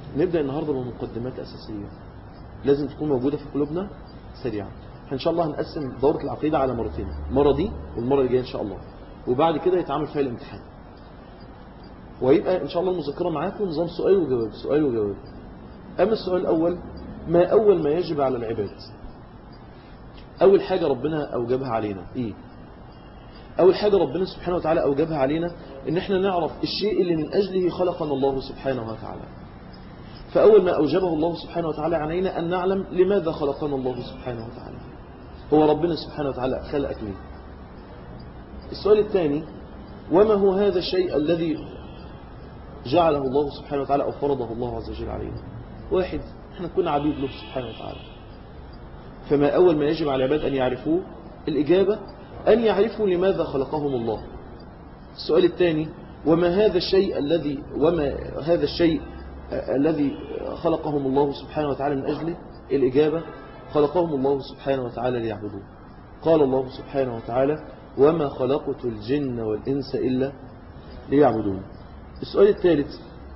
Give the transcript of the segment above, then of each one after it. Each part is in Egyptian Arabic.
نبدأ النهاردة بمقدمات أساسية لازم تكون موجودة في قلوبنا سريعا إن شاء الله هنقسم دورة العقيدة على مرتين المرة دي والمرة اللي جاية إن شاء الله وبعد كده يتعامل فيها الامتحان ويبقى إن شاء الله المذاكرة معاكم نظام سؤال وجواب سؤال وجواب أما السؤال الأول ما أول ما يجب على العباد أول حاجة ربنا أوجبها علينا إيه أول حاجة ربنا سبحانه وتعالى أوجبها علينا إن إحنا نعرف الشيء اللي من أجله خلقنا الله سبحانه وتعالى فأول ما أوجبه الله سبحانه وتعالى علينا أن نعلم لماذا خلقنا الله سبحانه وتعالى هو ربنا سبحانه وتعالى خلقك ليه السؤال الثاني وما هو هذا الشيء الذي جعله الله سبحانه وتعالى أو فرضه الله عز وجل علينا واحد احنا كنا عبيد له سبحانه وتعالى فما أول ما يجب على العباد أن يعرفوه الإجابة أن يعرفوا لماذا خلقهم الله السؤال الثاني وما هذا الشيء الذي وما هذا الشيء الذي خلقهم الله سبحانه وتعالى من أجله الإجابة خلقهم الله سبحانه وتعالى ليعبدوه قال الله سبحانه وتعالى وما خلقت الجن والإنس إلا ليعبدون السؤال الثالث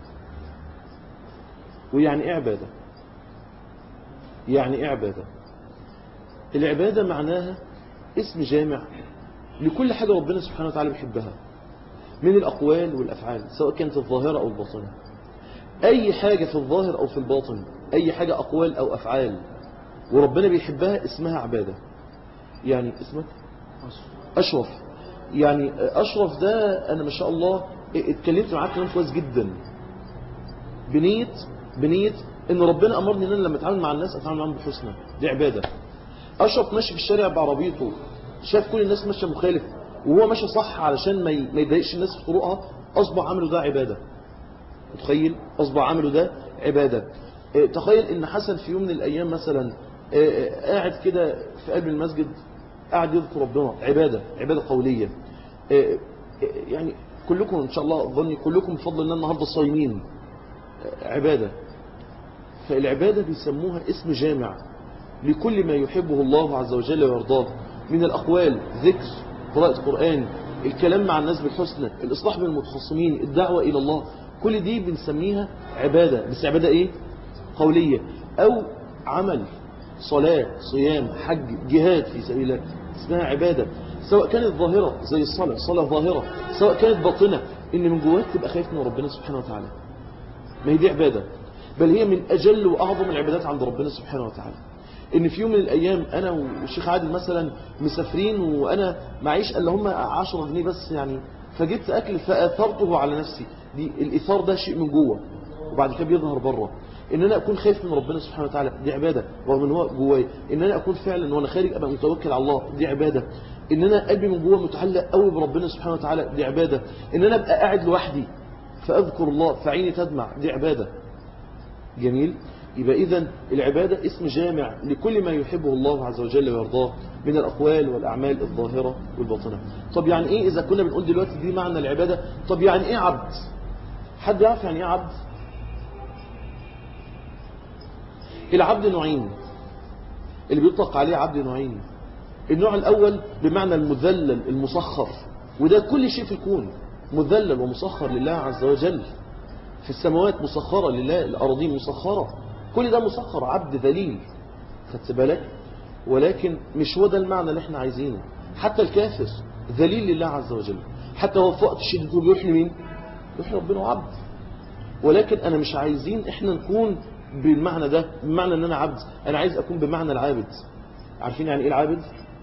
ويعني إيه عبادة يعني إيه عبادة العبادة معناها اسم جامع لكل حاجة ربنا سبحانه وتعالى بيحبها من الأقوال والأفعال سواء كانت الظاهرة أو الباطنة أي حاجة في الظاهر أو في الباطن أي حاجة أقوال أو أفعال وربنا بيحبها اسمها عبادة يعني اسمك أشرف يعني أشرف ده أنا ما شاء الله اتكلمت معاك كلام كويس جدا بنية بنية ان ربنا امرني ان انا لما اتعامل مع الناس اتعامل معاهم بالحسنى دي عباده اشرف ماشي في الشارع بعربيته شاف كل الناس ماشيه مخالف وهو ماشي صح علشان ما ما يضايقش الناس في طرقها اصبح عمله ده عباده متخيل اصبح عمله ده عباده اه تخيل ان حسن في يوم من الايام مثلا اه قاعد كده في قلب المسجد قاعد يذكر ربنا عباده عباده قوليه اه يعني كلكم ان شاء الله ظني كلكم بفضل الله النهارده صايمين عباده فالعبادة بيسموها اسم جامع لكل ما يحبه الله عز وجل ويرضاه من الأقوال ذكر قراءة قرآن الكلام مع الناس بالحسنى الإصلاح بين المتخصمين الدعوة إلى الله كل دي بنسميها عبادة بس عبادة إيه؟ قولية أو عمل صلاة صيام حج جهاد في سبيل الله اسمها عبادة سواء كانت ظاهرة زي الصلاة صلاة ظاهرة سواء كانت باطنة إن من جواك تبقى خايف من ربنا سبحانه وتعالى ما هي دي عبادة بل هي من أجل وأعظم العبادات عند ربنا سبحانه وتعالى إن في يوم من الأيام أنا والشيخ عادل مثلا مسافرين وأنا معيش إلا هم 10 جنيه بس يعني فجبت أكل فأثرته على نفسي دي الإثار ده شيء من جوه وبعد كده بيظهر بره ان انا اكون خايف من ربنا سبحانه وتعالى دي عباده رغم ان هو جوايا ان انا اكون فعلا وانا خارج ابقى متوكل على الله دي عباده ان انا قلبي من جوه متعلق قوي بربنا سبحانه وتعالى دي عباده ان انا ابقى قاعد لوحدي فاذكر الله فعيني تدمع دي عباده جميل يبقى إذن العبادة اسم جامع لكل ما يحبه الله عز وجل ويرضاه من الأقوال والأعمال الظاهرة والباطنة طب يعني إيه إذا كنا بنقول دلوقتي دي معنى العبادة طب يعني إيه عبد حد يعرف يعني إيه عبد العبد نوعين اللي بيطلق عليه عبد نوعين النوع الأول بمعنى المذلل المسخر وده كل شيء في الكون مذلل ومسخر لله عز وجل في السماوات مسخرة لله الأراضين مسخرة كل ده مسخر عبد ذليل خدت بالك ولكن مش هو ده المعنى اللي احنا عايزينه حتى الكافر ذليل لله عز وجل حتى هو في وقت شدته بيروح لمين يروح ربنا عبد ولكن انا مش عايزين احنا نكون بالمعنى ده بمعنى ان انا عبد انا عايز اكون بمعنى العابد عارفين يعني ايه العابد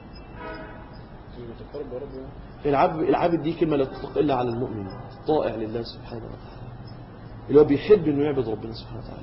العبد العابد دي كلمه لا تطلق الا على المؤمن الطائع لله سبحانه وتعالى اللي هو بيحب انه يعبد ربنا سبحانه وتعالى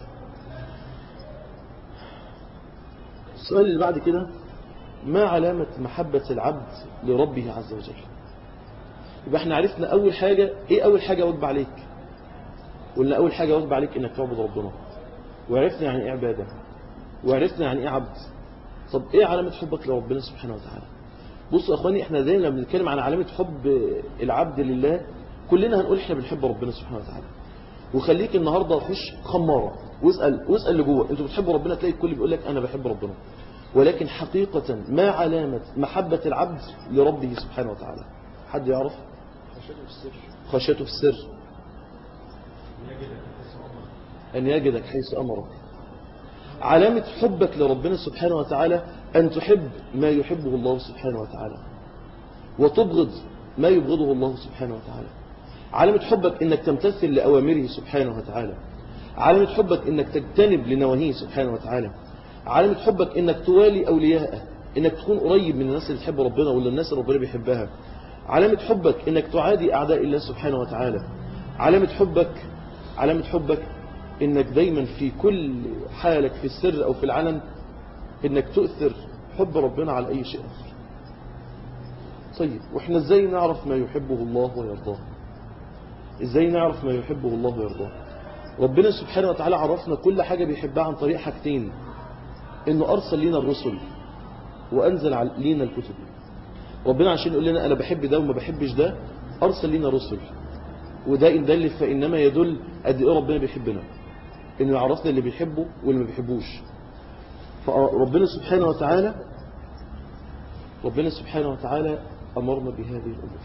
السؤال اللي بعد كده ما علامة محبة العبد لربه عز وجل يبقى احنا عرفنا اول حاجة ايه اول حاجة واجب عليك قلنا اول حاجة واجب عليك انك تعبد ربنا وعرفنا يعني ايه عبادة وعرفنا يعني ايه عبد طب ايه علامة حبك لربنا سبحانه وتعالى بصوا يا اخواني احنا دايما لما بنتكلم عن علامة حب العبد لله كلنا هنقول احنا بنحب ربنا سبحانه وتعالى وخليك النهاردة خش خمارة واسأل واسأل اللي جوه انتوا بتحبوا ربنا تلاقي الكل بيقول لك انا بحب ربنا ولكن حقيقة ما علامة محبة العبد لربه سبحانه وتعالى حد يعرف خشيته في السر خشيته في السر أن يجدك حيث أمرك علامة حبك لربنا سبحانه وتعالى أن تحب ما يحبه الله سبحانه وتعالى وتبغض ما يبغضه الله سبحانه وتعالى علامة حبك أنك تمتثل لأوامره سبحانه وتعالى علامة حبك أنك تجتنب لنواهيه سبحانه وتعالى علامة حبك أنك توالي أولياءه أنك تكون قريب من الناس اللي تحب ربنا ولا الناس اللي ربنا بيحبها علامة حبك أنك تعادي أعداء الله سبحانه وتعالى علامة حبك علامة حبك انك دايما في كل حالك في السر او في العلن انك تؤثر حب ربنا على اي شيء اخر طيب واحنا ازاي نعرف ما يحبه الله ويرضاه ازاي نعرف ما يحبه الله ويرضاه ربنا سبحانه وتعالى عرفنا كل حاجة بيحبها عن طريق حاجتين انه ارسل لنا الرسل وانزل لنا الكتب ربنا عشان يقول لنا انا بحب ده وما بحبش ده ارسل لنا رسل وده إن دل فإنما يدل قد إيه ربنا بيحبنا إنه يعرفنا اللي بيحبه واللي ما بيحبوش فربنا سبحانه وتعالى ربنا سبحانه وتعالى أمرنا بهذه الأمور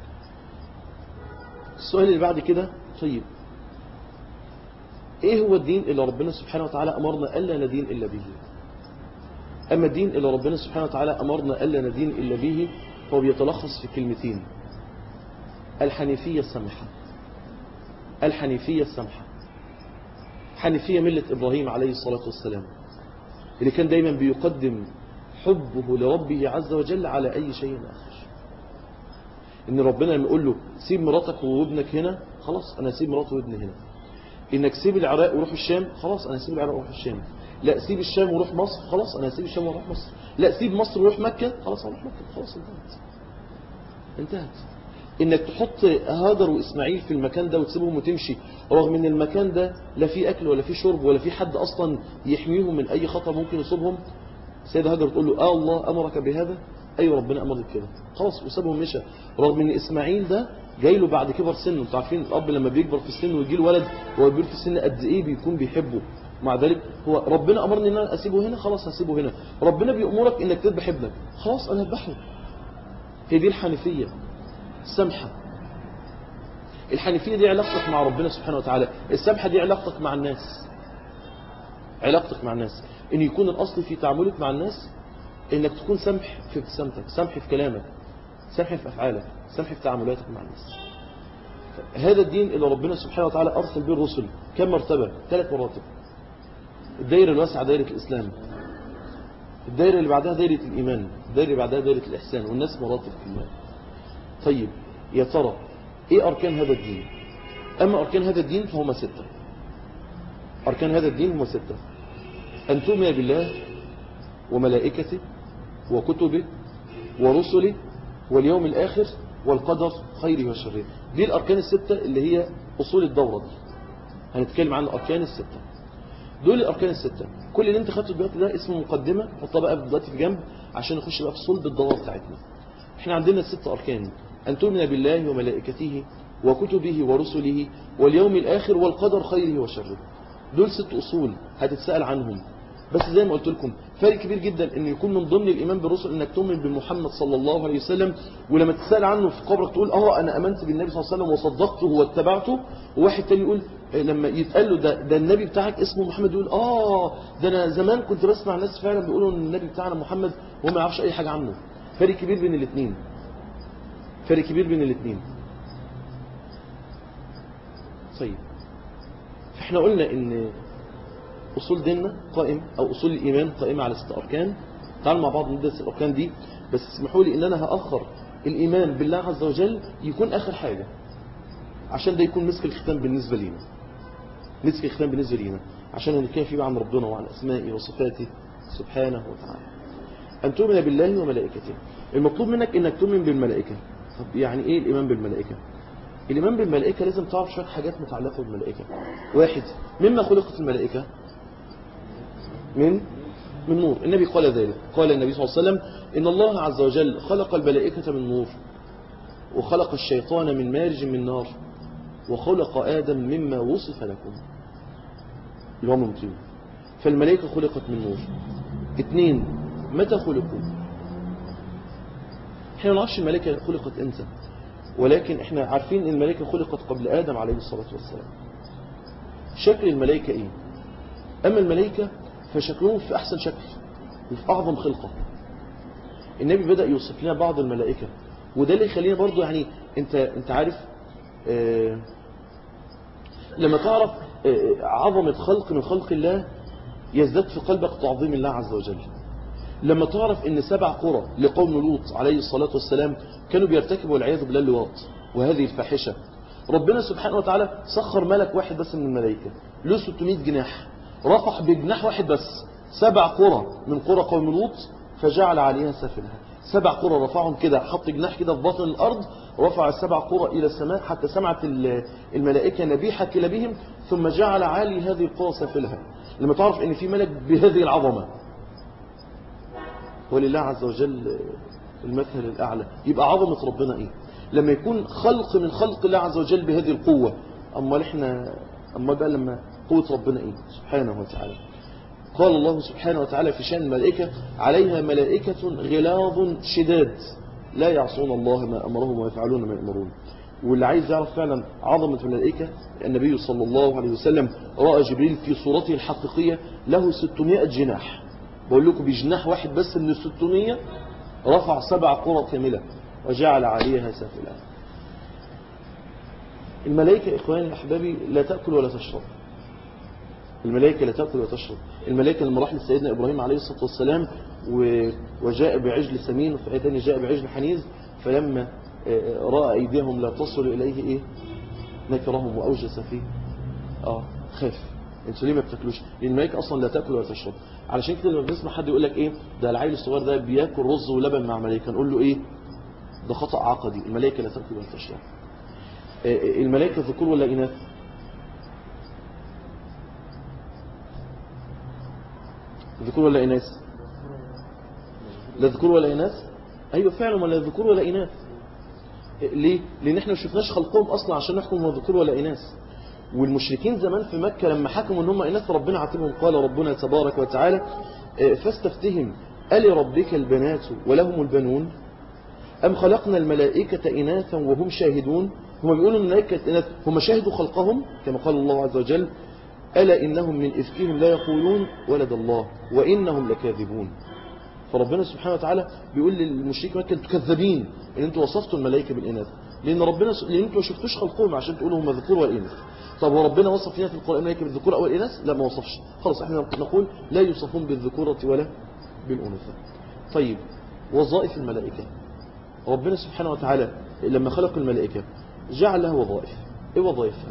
السؤال اللي بعد كده طيب إيه هو الدين اللي ربنا سبحانه وتعالى أمرنا ألا ندين إلا به أما الدين اللي ربنا سبحانه وتعالى أمرنا ألا ندين إلا به فهو بيتلخص في كلمتين الحنيفية السمحة الحنيفية السمحة حنيفية ملة إبراهيم عليه الصلاة والسلام اللي كان دايما بيقدم حبه لربه عز وجل على أي شيء آخر إن ربنا لما يقول له سيب مراتك وابنك هنا خلاص أنا سيب مراتي وابني هنا إنك سيب العراق وروح الشام خلاص أنا سيب العراق وروح الشام لا سيب الشام وروح مصر خلاص أنا سيب الشام وروح مصر لا سيب مصر وروح مكة خلاص أروح مكة خلاص انتهت انتهت انك تحط هاجر واسماعيل في المكان ده وتسيبهم وتمشي رغم ان المكان ده لا فيه اكل ولا فيه شرب ولا فيه حد اصلا يحميهم من اي خطر ممكن يصيبهم سيدة هاجر تقول له اه الله امرك بهذا ايوه ربنا امرك كده خلاص وسابهم مشى رغم ان اسماعيل ده جاي له بعد كبر سنه انتوا عارفين الاب لما بيكبر في السن ويجي له ولد وهو كبير في السن قد ايه بيكون بيحبه مع ذلك هو ربنا امرني ان انا اسيبه هنا خلاص هسيبه هنا ربنا بيامرك انك تذبح ابنك خلاص انا هذبحه هي دي الحنيفيه السمحه الحنيفية دي علاقتك مع ربنا سبحانه وتعالى السمحة دي علاقتك مع الناس علاقتك مع الناس ان يكون الاصل في تعاملك مع الناس انك تكون سمح في ابتسامتك سمح في كلامك سمح في افعالك سمح في تعاملاتك مع الناس هذا الدين اللي ربنا سبحانه وتعالى ارسل به الرسل كم مرتبة ثلاث مراتب الدائرة الواسعة دائرة الاسلام الدائرة اللي بعدها دائرة الايمان الدائرة اللي بعدها دائرة الاحسان والناس مراتب في المال طيب يا ترى ايه اركان هذا الدين اما اركان هذا الدين فهما ستة اركان هذا الدين هما ستة ان تؤمن بالله وملائكته وكتبه ورسله واليوم الاخر والقدر خيره وشره دي الاركان الستة اللي هي اصول الدورة دي هنتكلم عن الاركان الستة دول الاركان الستة كل اللي انت خدته دلوقتي ده اسمه مقدمة حطها بقى دلوقتي في جنب عشان نخش بقى في صلب الدورة بتاعتنا احنا عندنا ست اركان أن تؤمن بالله وملائكته وكتبه ورسله واليوم الآخر والقدر خيره وشره دول ست أصول هتتسأل عنهم بس زي ما قلت لكم فرق كبير جدا ان يكون من ضمن الايمان بالرسل انك تؤمن بمحمد صلى الله عليه وسلم ولما تسال عنه في قبرك تقول اه انا امنت بالنبي صلى الله عليه وسلم وصدقته واتبعته وواحد تاني يقول لما يتقال له ده, ده النبي بتاعك اسمه محمد يقول اه ده انا زمان كنت بسمع ناس فعلا بيقولوا ان النبي بتاعنا محمد وما يعرفش اي حاجه عنه فرق كبير بين الاثنين فرق كبير بين الاثنين طيب فاحنا قلنا ان اصول ديننا قائم او اصول الايمان قائمه على ست اركان تعالوا مع بعض ندرس الاركان دي بس اسمحوا لي ان انا هاخر الايمان بالله عز وجل يكون اخر حاجه عشان ده يكون مسك الختام بالنسبه لينا مسك الختام بالنسبه لينا عشان نتكلم فيه عن ربنا وعن اسمائه وصفاته سبحانه وتعالى ان تؤمن بالله وملائكته المطلوب منك انك تؤمن بالملائكه طب يعني ايه الايمان بالملائكه الايمان بالملائكه لازم تعرف شويه حاجات متعلقه بالملائكه واحد مما خلقت الملائكه من من نور النبي قال ذلك قال النبي صلى الله عليه وسلم إن الله عز وجل خلق الملائكة من نور وخلق الشيطان من مارج من نار وخلق آدم مما وصف لكم اللي هو من طين فالملائكة خلقت من نور اثنين متى خلقوا احنا ما نعرفش الملائكة خلقت امتى ولكن احنا عارفين ان الملائكة خلقت قبل آدم عليه الصلاة والسلام شكل الملائكة ايه اما الملائكة فشكلهم في احسن شكل وفي اعظم خلقة النبي بدأ يوصف لنا بعض الملائكة وده اللي يخلينا برضو يعني انت انت عارف آه لما تعرف آه عظمة خلق من خلق الله يزداد في قلبك تعظيم الله عز وجل لما تعرف ان سبع قرى لقوم لوط عليه الصلاة والسلام كانوا بيرتكبوا والعياذ بالله اللواط وهذه الفاحشة ربنا سبحانه وتعالى سخر ملك واحد بس من الملائكة له 600 جناح رفع بجناح واحد بس سبع قرى من قرى قوم لوط فجعل عليها سفلها سبع قرى رفعهم كده حط جناح كده في باطن الأرض رفع السبع قرى إلى السماء حتى سمعت الملائكة نبيحة كلابهم ثم جعل عالي هذه القرى سفلها لما تعرف ان في ملك بهذه العظمة ولله عز وجل المثل الأعلى يبقى عظمة ربنا إيه لما يكون خلق من خلق الله عز وجل بهذه القوة أما إحنا أما بقى لما قوة ربنا إيه سبحانه وتعالى قال الله سبحانه وتعالى في شأن الملائكة عليها ملائكة غلاظ شداد لا يعصون الله ما أمرهم ويفعلون ما يأمرون واللي عايز يعرف فعلا عظمة الملائكة النبي صلى الله عليه وسلم رأى جبريل في صورته الحقيقية له 600 جناح بقول لكم بجناح واحد بس من الستمية رفع سبع قرى كاملة وجعل عليها سافلة الملائكة إخواني أحبابي لا تأكل ولا تشرب الملائكة لا تأكل ولا تشرب الملائكة لما راح لسيدنا إبراهيم عليه الصلاة والسلام وجاء بعجل سمين وفي آية ثانية جاء بعجل حنيز فلما رأى أيديهم لا تصل إليه إيه نكرهم وأوجس فيه آه خاف انتوا ليه ما بتاكلوش لان الملائكه اصلا لا تاكل ولا تشرب علشان كده لما بنسمع حد يقول لك ايه ده العيل الصغير ده بياكل رز ولبن مع ملائكه نقول له ايه ده خطا عقدي الملائكه لا تاكل ولا تشرب الملائكه ذكور ولا اناث ذكور ولا اناث لا ذكور ولا اناث ايوه فعلا ولا ذكور ولا اناث ليه لان احنا ما شفناش خلقهم اصلا عشان نحكم هم ذكور ولا اناث والمشركين زمان في مكة لما حكموا ان هم اناث ربنا عاتبهم قال ربنا تبارك وتعالى فاستفتهم ألربك البنات ولهم البنون أم خلقنا الملائكة إناثا وهم شاهدون هم بيقولوا الملائكة إناث هم شاهدوا خلقهم كما قال الله عز وجل ألا إنهم من إفكهم لا يقولون ولد الله وإنهم لكاذبون فربنا سبحانه وتعالى بيقول للمشركين مكة انتوا كذابين ان انتوا وصفتوا الملائكة بالإناث لأن ربنا س... لأن انتوا ما شفتوش خلقهم عشان تقولوا هم ذكور والإناث طب وربنا وصف لنا في القرآن الملائكة بالذكور أو الإناث لا ما وصفش خلاص احنا نقول لا يوصفون بالذكورة ولا بالأنثى طيب وظائف الملائكة ربنا سبحانه وتعالى لما خلق الملائكة جعل لها وظائف ايه وظائفها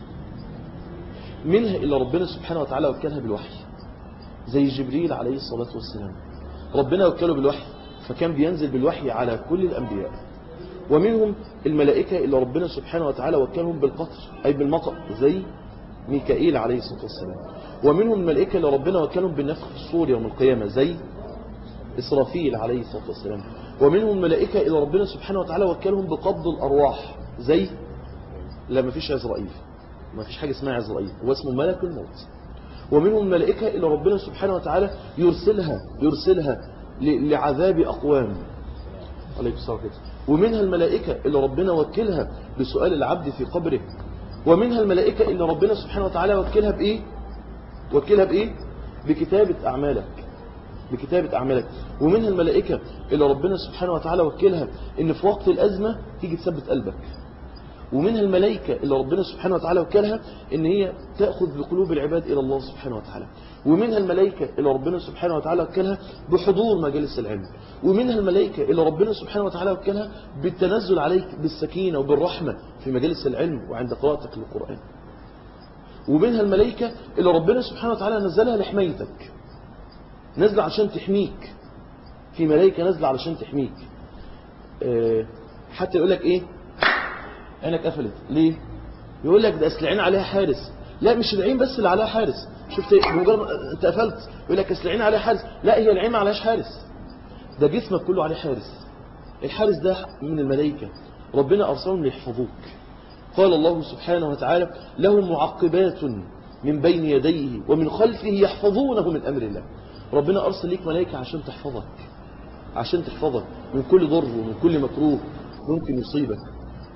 منها إلا ربنا سبحانه وتعالى وكلها بالوحي زي جبريل عليه الصلاة والسلام ربنا وكله بالوحي فكان بينزل بالوحي على كل الأنبياء ومنهم الملائكة اللي ربنا سبحانه وتعالى وكلهم بالقطر أي بالمطر زي ميكائيل عليه الصلاة والسلام ومنهم الملائكة اللي ربنا وكلهم بالنفخ في الصور يوم القيامة زي إسرافيل عليه الصلاة والسلام ومنهم الملائكة اللي ربنا سبحانه وتعالى وكلهم بقبض الأرواح زي لا ما فيش عزرائيل ما فيش حاجة اسمها عزرائيل هو اسمه ملك الموت ومنهم الملائكة اللي ربنا سبحانه وتعالى يرسلها يرسلها لعذاب أقوام عليكم السلام كده ومنها الملائكة اللي ربنا وكلها بسؤال العبد في قبره ومنها الملائكة اللي ربنا سبحانه وتعالى وكلها بإيه وكلها بإيه بكتابة أعمالك بكتابة أعمالك ومنها الملائكة اللي ربنا سبحانه وتعالى وكلها إن في وقت الأزمة تيجي تثبت قلبك ومنها الملائكة اللي ربنا سبحانه وتعالى وكلها إن هي تأخذ بقلوب العباد إلى الله سبحانه وتعالى ومنها الملائكة اللي ربنا سبحانه وتعالى وكلها بحضور مجالس العلم ومنها الملائكة اللي ربنا سبحانه وتعالى وكلها بالتنزل عليك بالسكينة وبالرحمة في مجالس العلم وعند قراءتك للقرآن ومنها الملائكة اللي ربنا سبحانه وتعالى نزلها لحمايتك نزل عشان تحميك في ملائكة نزل علشان تحميك أه حتى يقول لك ايه عينك قفلت ليه يقول لك ده اصل العين عليها حارس لا مش العين بس اللي عليها حارس شفت بمجرد انت قفلت يقول لك اصل العين عليها حارس لا هي العين ما عليهاش حارس ده جسمك كله عليه حارس الحارس ده من الملائكة ربنا أرسلهم ليحفظوك قال الله سبحانه وتعالى له معقبات من بين يديه ومن خلفه يحفظونه من أمر الله ربنا أرسل ليك ملائكة عشان تحفظك عشان تحفظك من كل ضر ومن كل مكروه ممكن يصيبك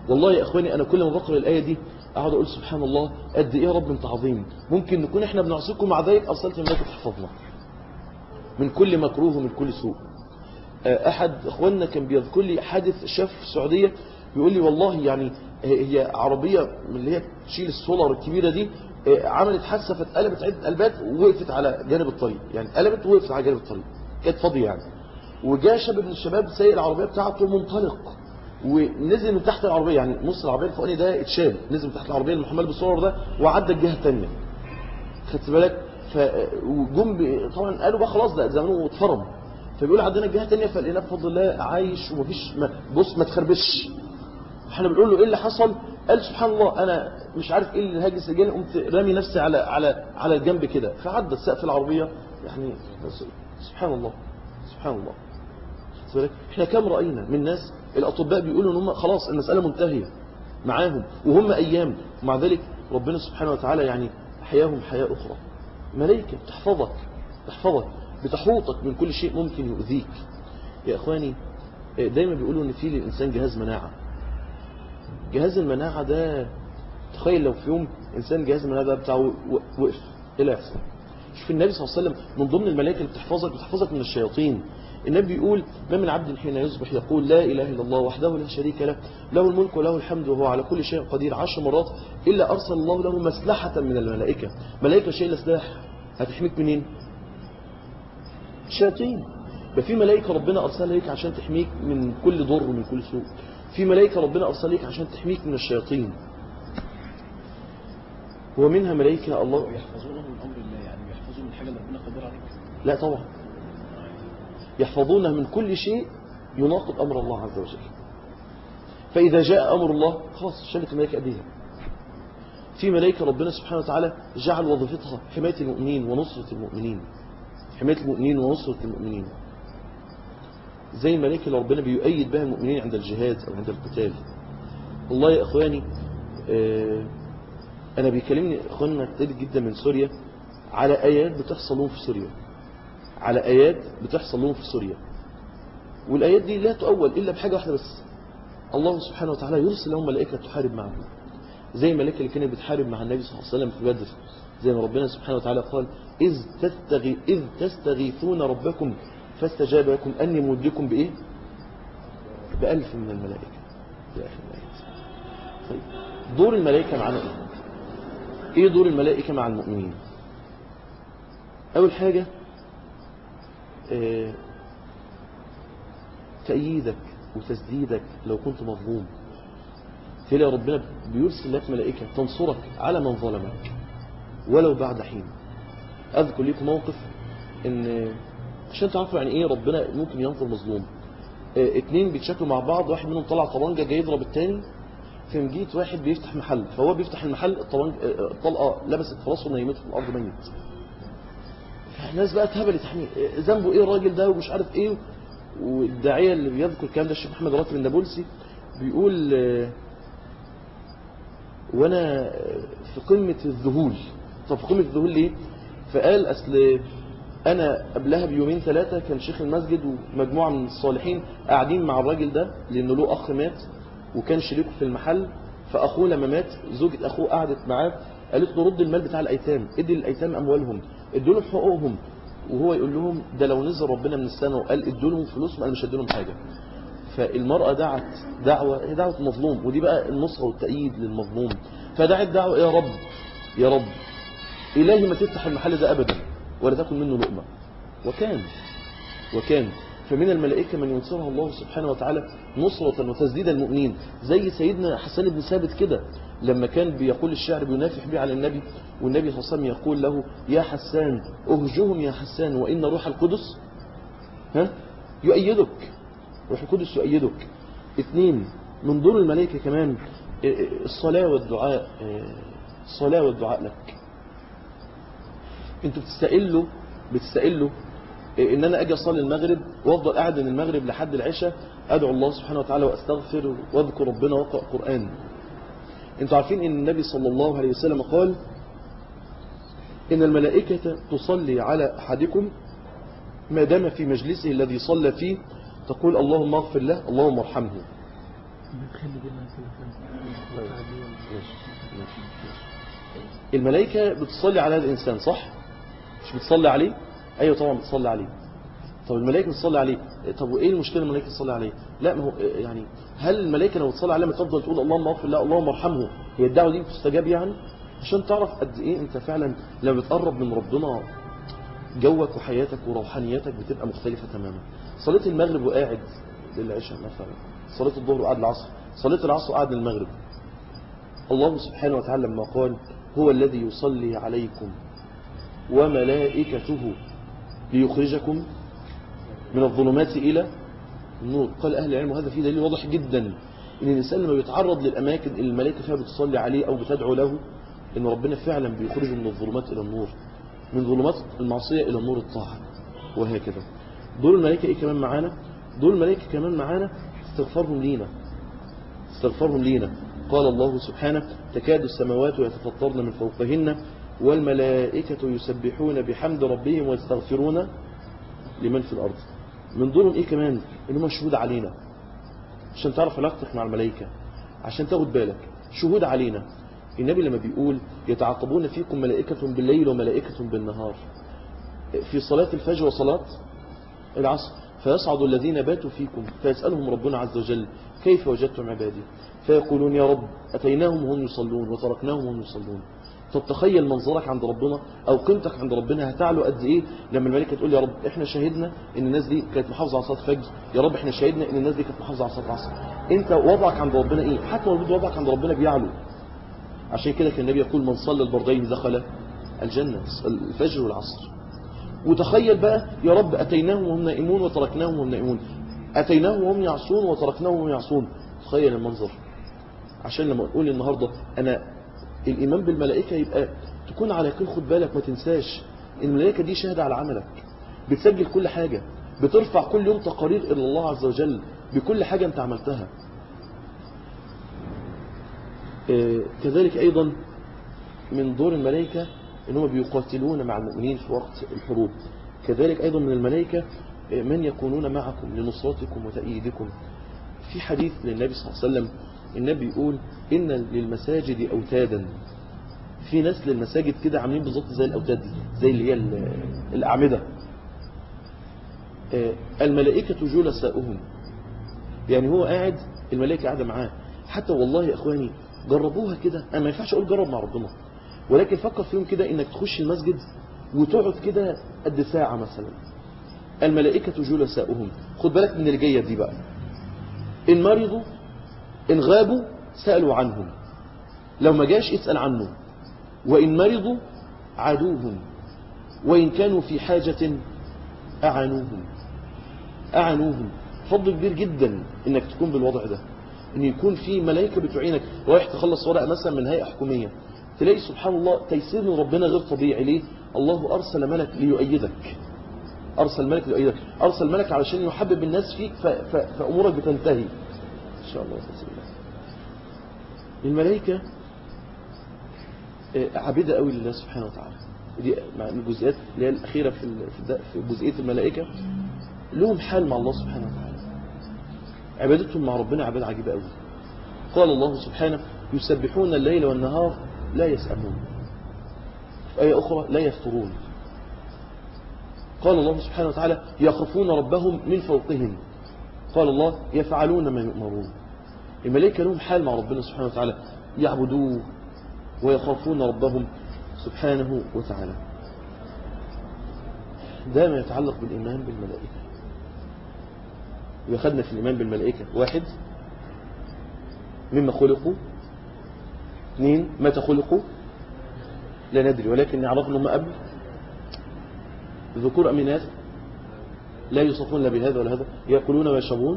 والله يا اخواني انا كل ما بقرا الايه دي اقعد اقول سبحان الله قد ايه يا رب انت عظيم ممكن نكون احنا بنعصيكم مع ذلك ارسلت الملائكه تحفظنا من كل مكروه ومن كل سوء احد اخواننا كان بيذكر لي حادث شاف في السعوديه بيقول لي والله يعني هي عربيه من اللي هي تشيل السولار الكبيره دي عملت حادثه فاتقلبت عده قلبات ووقفت على جانب الطريق يعني قلبت ووقفت على جانب الطريق كانت فاضيه يعني وجاء شاب من الشباب سايق العربيه بتاعته منطلق ونزل من تحت العربيه يعني نص العربيه الفوقاني ده اتشال نزل من تحت العربيه المحمله بالسولار ده وعدى الجهه الثانيه خدت بالك فجم طبعا قالوا بقى خلاص ده زمانه اتفرم فبيقول عندنا الجهه الثانيه فلقيناه بفضل الله عايش ومفيش ما بص ما تخربش احنا بنقول له ايه اللي حصل قال سبحان الله انا مش عارف ايه اللي هاجس رجالي قمت رامي نفسي على على على الجنب كده فعدى سقف العربيه يعني سبحان الله سبحان الله بالك احنا كم راينا من ناس الاطباء بيقولوا ان هم خلاص المساله منتهيه معاهم وهم ايام ومع ذلك ربنا سبحانه وتعالى يعني احياهم حياه اخرى ملائكه تحفظك تحفظك بتحوطك من كل شيء ممكن يؤذيك يا اخواني دايما بيقولوا ان في للانسان جهاز مناعه جهاز المناعه ده تخيل لو في يوم انسان جهاز المناعه ده بتاعه وقف ايه اللي هيحصل شوف النبي صلى الله عليه وسلم من ضمن الملائكه اللي بتحفظك بتحفظك من الشياطين النبي بيقول ما من عبد حين يصبح يقول لا إله إلا الله وحده لا شريك له له الملك وله الحمد وهو على كل شيء قدير عشر مرات إلا أرسل الله له مسلحة من الملائكة ملائكة شيء سلاح هتحميك منين شياطين في ملائكة ربنا أرسلها ليك عشان تحميك من كل ضر ومن كل سوء في ملائكة ربنا أرسلها ليك عشان تحميك من الشياطين ومنها ملائكة الله يحفظونه من أمر الله يعني بيحفظوا من حاجة اللي ربنا قدر عليك لا طبعا يحفظونه من كل شيء يناقض أمر الله عز وجل فإذا جاء أمر الله خلاص شلت الملائكة أديها في ملائكة ربنا سبحانه وتعالى جعل وظيفتها حماية المؤمنين ونصرة المؤمنين حماية المؤمنين ونصرة المؤمنين زي الملائكة اللي ربنا بيؤيد بها المؤمنين عند الجهاد أو عند القتال والله يا أخواني آه أنا بيكلمني أخواننا كتير جدا من سوريا على آيات بتحصل لهم في سوريا على آيات بتحصل لهم في سوريا والآيات دي لا تؤول إلا بحاجة واحدة بس الله سبحانه وتعالى يرسل لهم ملائكة تحارب معهم زي الملائكة اللي كانت بتحارب مع النبي صلى الله عليه وسلم في بدر زي ما ربنا سبحانه وتعالى قال إذ, تستغي إذ تستغيثون ربكم فاستجاب لكم أني مدكم بإيه بألف من الملائكة في آخر الآيات طيب دور الملائكة معنا إيه إيه دور الملائكة مع المؤمنين أول حاجة اه تأييدك وتسديدك لو كنت مظلوم تلاقي ربنا بيرسل لك ملائكة تنصرك على من ظلمك ولو بعد حين أذكر لكم موقف إن عشان تعرفوا يعني إيه ربنا ممكن ينصر مظلوم اه اتنين بيتشكلوا مع بعض واحد منهم طلع طبنجة جاي يضرب التاني في مجيت واحد بيفتح محل فهو بيفتح المحل الطلقة لبست في راسه ونيمته في الأرض ميت الناس بقى اتهبلت يعني ذنبه ايه الراجل ده ومش عارف ايه والداعية اللي بيذكر الكلام ده الشيخ محمد راتب النابلسي بيقول وانا في قمة الذهول طب في قمة الذهول ليه فقال اصل انا قبلها بيومين ثلاثة كان شيخ المسجد ومجموعة من الصالحين قاعدين مع الراجل ده لانه له اخ مات وكان شريكه في المحل فاخوه لما مات زوجة اخوه قعدت معاه قالت له رد المال بتاع الايتام ادي للايتام اموالهم ادوا لهم حقوقهم وهو يقول لهم ده لو نزل ربنا من السماء وقال ادوا لهم فلوسهم انا مش هدي لهم حاجه فالمراه دعت دعوه هي دعوه المظلوم ودي بقى النصره والتأييد للمظلوم فدعت دعوه يا رب يا رب الهي ما تفتح المحل ده ابدا ولا تاكل منه لقمه وكان وكان فمن الملائكة من ينصرها الله سبحانه وتعالى نصرة وتسديد المؤمنين زي سيدنا حسان بن ثابت كده لما كان بيقول الشعر بينافح به على النبي والنبي صلى الله عليه وسلم يقول له يا حسان أهجهم يا حسان وإن روح القدس ها يؤيدك روح القدس يؤيدك اثنين من دور الملائكة كمان الصلاة والدعاء الصلاة والدعاء لك انتوا بتستقلوا بتستقلوا ان انا اجي اصلي المغرب وافضل قاعد من المغرب لحد العشاء ادعو الله سبحانه وتعالى واستغفر واذكر ربنا واقرا قران انتوا عارفين ان النبي صلى الله عليه وسلم قال ان الملائكه تصلي على احدكم ما دام في مجلسه الذي صلى فيه تقول اللهم اغفر له اللهم ارحمه بتخلي دي طيب. ماشي. ماشي. الملائكة بتصلي على هذا الإنسان صح؟ مش بتصلي عليه؟ أيوة طبعا بتصلي عليه طب الملائكة بتصلي عليه طب وإيه المشكلة الملائكة تصلي عليه؟ لا ما هو يعني هل الملائكة لو تصلي عليه ما تفضل تقول اللهم اغفر له اللهم ارحمه هي الدعوة دي بتستجاب يعني؟ عشان تعرف قد إيه أنت فعلا لما بتقرب من ربنا جوك وحياتك وروحانيتك بتبقى مختلفة تماما صليت المغرب وقاعد للعشاء مثلا صليت الظهر وقاعد العصر صليت العصر وقاعد للمغرب الله سبحانه وتعالى لما قال هو الذي يصلي عليكم وملائكته ليخرجكم من الظلمات إلى النور قال أهل العلم وهذا فيه دليل واضح جدا إن الإنسان لما بيتعرض للأماكن اللي الملائكة فيها بتصلي عليه أو بتدعو له إن ربنا فعلا بيخرجه من الظلمات إلى النور من ظلمات المعصية إلى نور الطاعة وهكذا دول الملائكة إيه كمان معانا دول الملائكة كمان معانا استغفارهم لينا استغفارهم لينا قال الله سبحانه تكاد السماوات يتفطرن من فوقهن والملائكة يسبحون بحمد ربهم ويستغفرون لمن في الأرض من دورهم إيه كمان إنهم شهود علينا عشان تعرف علاقتك مع الملائكة عشان تاخد بالك شهود علينا النبي لما بيقول يتعاقبون فيكم ملائكة بالليل وملائكة بالنهار في صلاة الفجر وصلاة العصر فيصعد الذين باتوا فيكم فيسألهم ربنا عز وجل كيف وجدتم عبادي فيقولون يا رب أتيناهم وهم يصلون وتركناهم وهم يصلون طب تخيل منظرك عند ربنا أو قيمتك عند ربنا هتعلو قد إيه لما الملائكة تقول يا رب إحنا شهدنا إن الناس دي كانت محافظة على صلاة الفجر يا رب إحنا شهدنا إن الناس دي كانت محافظة على صلاة العصر أنت وضعك عند ربنا إيه حتى لو وضعك عند ربنا بيعلو عشان كده كان النبي يقول من صلى البردين دخل الجنة الفجر والعصر وتخيل بقى يا رب أتيناهم وهم نائمون وتركناهم وهم نائمون أتيناهم وهم يعصون وتركناهم وهم يعصون تخيل المنظر عشان لما نقول النهاردة أنا الإيمان بالملائكة يبقى تكون على يقين خد بالك ما تنساش إن الملائكة دي شاهدة على عملك بتسجل كل حاجة بترفع كل يوم تقارير إلى الله عز وجل بكل حاجة أنت عملتها آه، كذلك أيضا من دور الملائكة أنهم بيقاتلون مع المؤمنين في وقت الحروب كذلك أيضا من الملائكة آه، من يكونون معكم لنصرتكم وتأييدكم في حديث للنبي صلى الله عليه وسلم النبي يقول إن للمساجد أوتادا في ناس للمساجد كده عاملين بالظبط زي الأوتاد دي زي اللي هي ال- الأعمدة آه، الملائكة جلساؤهم يعني هو قاعد الملائكة قاعدة معاه حتى والله يا إخواني جربوها كده أنا ما ينفعش أقول جرب مع ربنا ولكن فكر فيهم كده إنك تخش المسجد وتقعد كده قد ساعة مثلا الملائكة جلساؤهم خد بالك من اللي جاية دي بقى إن مرضوا إن غابوا سألوا عنهم لو ما جاش اسأل عنه وإن مرضوا عادوهم وإن كانوا في حاجة أعانوهم أعانوهم فضل كبير جدا إنك تكون بالوضع ده إن يكون في ملائكة بتعينك رايح تخلص ورقة مثلا من هيئة حكومية تلاقي سبحان الله تيسير من ربنا غير طبيعي ليه الله أرسل ملك ليؤيدك أرسل ملك ليؤيدك أرسل ملك علشان يحبب الناس فيك ف... ف... فأمورك بتنتهي إن شاء الله بإذن الله الملائكة آه، عابدة قوي لله سبحانه وتعالى دي مع الجزئيات اللي هي الأخيرة في ال- في الد- في جزئية الملائكة لهم حال مع الله سبحانه وتعالى عبادتهم مع ربنا عبادة عجيبة قوي قال الله سبحانه يسبحون الليل والنهار لا يسأمون في آية أخرى لا يفترون قال الله سبحانه وتعالى يخافون ربهم من فوقهم قال الله يفعلون ما يؤمرون الملائكة لهم حال مع ربنا سبحانه وتعالى يعبدوه ويخافون ربهم سبحانه وتعالى ده ما يتعلق بالإيمان بالملائكة ويخدنا في الإيمان بالملائكة واحد مما خلقوا اثنين متى خلقوا لا ندري ولكن نعرف انهم قبل ذكور أم إناث لا يوصفون لا بهذا ولا هذا يأكلون ويشربون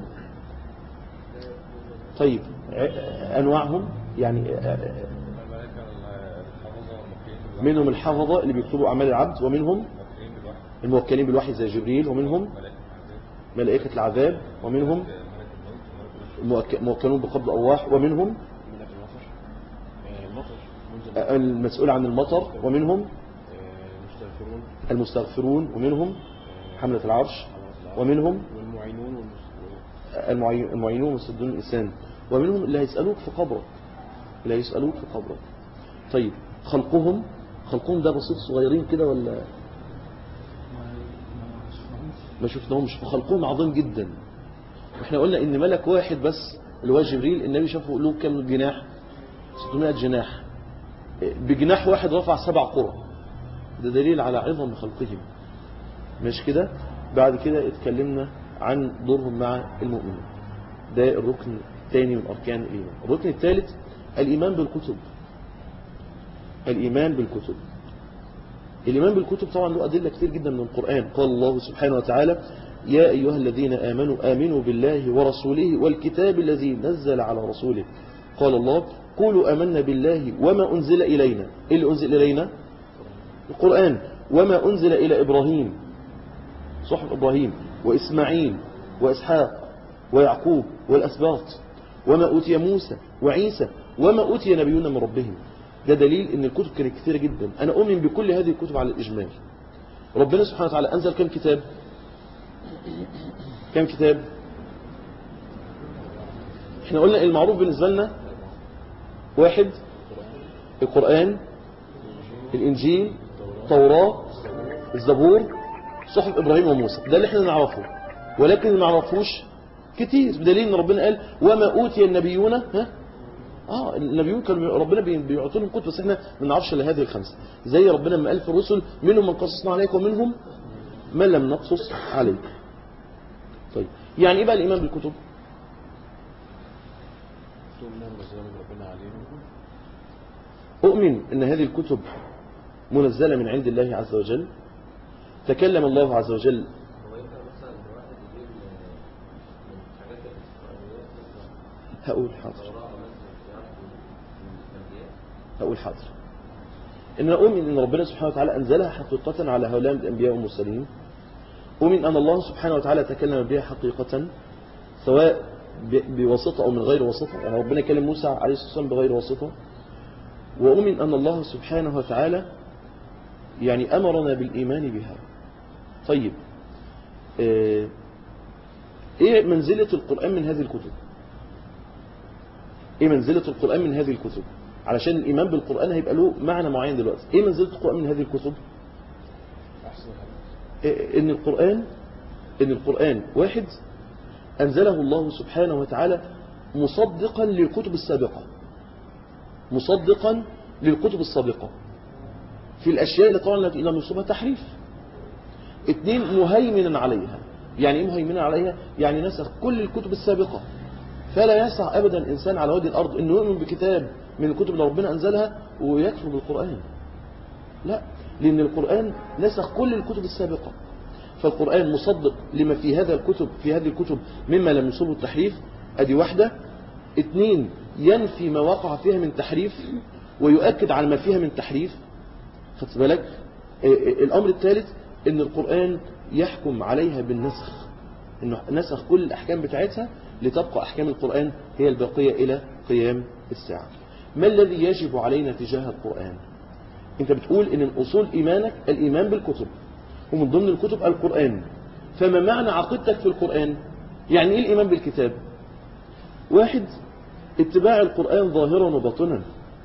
طيب ع- أنواعهم يعني آه، منهم الحفظة اللي بيكتبوا أعمال العبد ومنهم الموكلين بالوحي زي جبريل ومنهم ملائكة العذاب ومنهم الموك- موكلون بقبض أرواح ومنهم ملك المطر آه، المطر منزل آه، المسؤول عن المطر ومنهم آه، مستغفرون المستغفرون ومنهم آه، حملة العرش حملة العرش. ومنهم والمعينون والمس- المعي- المعينون والمسدون الإنسان ومنهم اللي هيسألوك في قبرك اللي هيسألوك في قبرك طيب خلقهم خلقهم ده بسيط صغيرين كده ولا ما شفناهمش فخلقهم عظيم جدا واحنا قلنا ان ملك واحد بس اللي هو جبريل النبي شافه له كام جناح 600 جناح بجناح واحد رفع سبع قرى ده دليل على عظم خلقهم مش كده بعد كده اتكلمنا عن دورهم مع المؤمنين ده الركن الثاني من أركان الإيمان الركن الثالث الإيمان بالكتب الإيمان بالكتب الإيمان بالكتب طبعا له أدلة كتير جدا من القرآن قال الله سبحانه وتعالى يا أيها الذين آمنوا آمنوا بالله ورسوله والكتاب الذي نزل على رسوله قال الله قولوا آمنا بالله وما أنزل إلينا إيه اللي أنزل إلينا القرآن وما أنزل إلى إبراهيم صحف إبراهيم وإسماعيل وإسحاق ويعقوب والأسباط وما أوتي موسى وعيسى وما أوتي نبيون من ربهم ده دليل ان الكتب كانت كثيرة جدا انا اؤمن بكل هذه الكتب على الاجمال ربنا سبحانه وتعالى انزل كم كتاب كم كتاب احنا قلنا المعروف بالنسبة لنا واحد القرآن الانجيل التوراة الزبور صحف ابراهيم وموسى ده اللي احنا نعرفه ولكن ما نعرفوش كتير بدليل ان ربنا قال وما اوتي النبيون ها اه النبيون كانوا ربنا بيعطوا لهم كتب بس احنا ما نعرفش الا هذه الخمسه زي ربنا لما قال في الرسل منهم من قصصنا عليك ومنهم من لم نقصص عليك طيب يعني ايه بقى الايمان بالكتب تؤمنون بما من ربنا عليهم اؤمن ان هذه الكتب منزله من عند الله عز وجل تكلم الله عز وجل هو ينفع مثلا الواحد يجيب من الحاجات الإسرائيليات مثلا هقول حاضر توراة مثلا يعرف من الأنبياء هقول حاضر إن أؤمن أن ربنا سبحانه وتعالى أنزلها حقيقة على هؤلاء من الأنبياء والمرسلين أؤمن أن الله سبحانه وتعالى تكلم بها حقيقة سواء ب- بواسطة أو من غير واسطة يعني ربنا كلم موسى عليه الصلاة والسلام بغير واسطة وأؤمن أن الله سبحانه وتعالى يعني أمرنا بالإيمان بها طيب آه، إيه منزلة القرآن من هذه الكتب ايه منزلة القرآن من هذه الكتب علشان الإيمان بالقرآن هيبقى له معنى معين دلوقتي ايه منزلة القرآن من هذه الكتب أحسن حاجة إيه ان القرآن ان القرآن واحد أنزله الله سبحانه وتعالى مصدقا للكتب السابقة مصدقا للكتب السابقة في الأشياء اللي طبعا التي لم يصبها تحريف اثنين مهيمنا عليها يعني ايه مهيمنا عليها يعني نسخ كل الكتب السابقة فلا يسع أبدا إنسان على وجه الأرض أنه يؤمن بكتاب من الكتب اللي ربنا أنزلها ويكفر بالقرآن لا لأن القرآن نسخ كل الكتب السابقة فالقرآن مصدق لما في هذا الكتب في هذه الكتب مما لم يصبه التحريف أدي واحدة اثنين ينفي ما وقع فيها من تحريف ويؤكد على ما فيها من تحريف خدت بالك إيه إيه الأمر الثالث أن القرآن يحكم عليها بالنسخ انه نسخ كل الاحكام بتاعتها لتبقى احكام القرآن هي الباقية الى قيام الساعة ما الذي يجب علينا تجاه القرآن انت بتقول ان من اصول ايمانك الايمان بالكتب ومن ضمن الكتب القرآن فما معنى عقيدتك في القرآن يعني ايه الايمان بالكتاب واحد اتباع القرآن ظاهرا وباطنا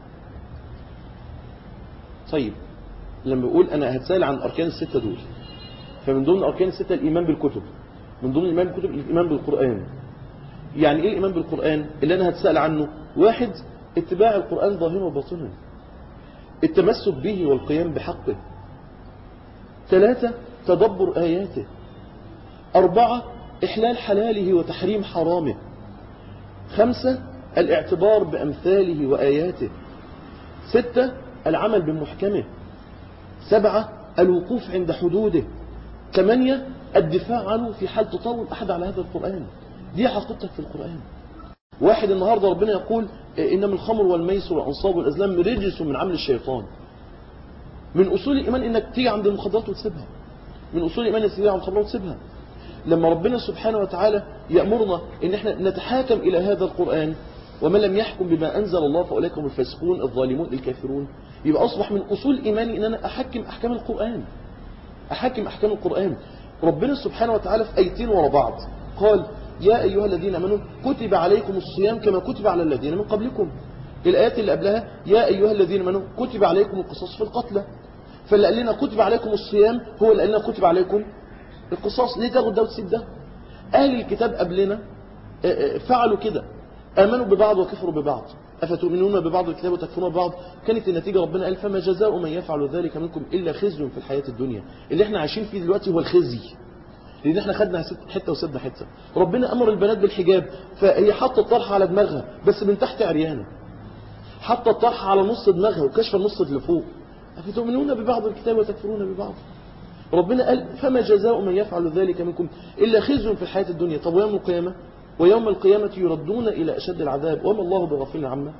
طيب لما بقول انا هتسأل عن اركان الستة دول فمن ضمن اركان الستة الايمان بالكتب من ضمن الإيمان بالكتب الإيمان بالقرآن يعني إيه الإيمان بالقرآن اللي أنا هتسأل عنه واحد اتباع القرآن ظاهرا وباطنا التمسك به والقيام بحقه ثلاثة تدبر آياته أربعة إحلال حلاله وتحريم حرامه خمسة الاعتبار بأمثاله وآياته ستة العمل بمحكمه سبعة الوقوف عند حدوده ثمانية الدفاع عنه في حال تطاول أحد على هذا القرآن دي عقيدتك في القرآن واحد النهاردة ربنا يقول إنما الخمر والميسر والأنصاب والأزلام رجس من عمل الشيطان من أصول الإيمان إنك تيجي عند المخدرات وتسيبها من أصول الإيمان إنك تيجي عند المخدرات وتسيبها لما ربنا سبحانه وتعالى يأمرنا إن احنا نتحاكم إلى هذا القرآن ومن لم يحكم بما أنزل الله فأولئك هم الفاسقون الظالمون الكافرون يبقى أصبح من أصول إيماني إن أنا أحكم أحكام القرآن أحكم أحكام القرآن ربنا سبحانه وتعالى في أيتين ورا بعض قال يا أيها الذين أمنوا كتب عليكم الصيام كما كتب على الذين من قبلكم الآيات اللي قبلها يا أيها الذين أمنوا كتب عليكم القصاص في القتلى فاللي قال لنا كتب عليكم الصيام هو اللي قال لنا كتب عليكم القصاص ليه تاخد ده وتسيب ده أهل الكتاب قبلنا آه، آه، فعلوا كده آمنوا ببعض وكفروا ببعض أفتؤمنون ببعض الكتاب وتكفرون ببعض كانت النتيجة ربنا قال فما جزاء من يفعل ذلك منكم إلا خزي في الحياة الدنيا اللي احنا عايشين فيه دلوقتي هو الخزي لأن احنا خدنا ست- حتة وسدنا حتة ربنا أمر البنات بالحجاب فهي حاطة الطرحة على دماغها بس من تحت عريانة حاطة الطرحة على نص دماغها وكشف النص اللي فوق أفتؤمنون ببعض الكتاب وتكفرون ببعض ربنا قال فما جزاء من يفعل ذلك منكم إلا خزي في الحياة الدنيا طب ويوم القيامة ويوم القيامة يردون إلى أشد العذاب وما الله بغفل عما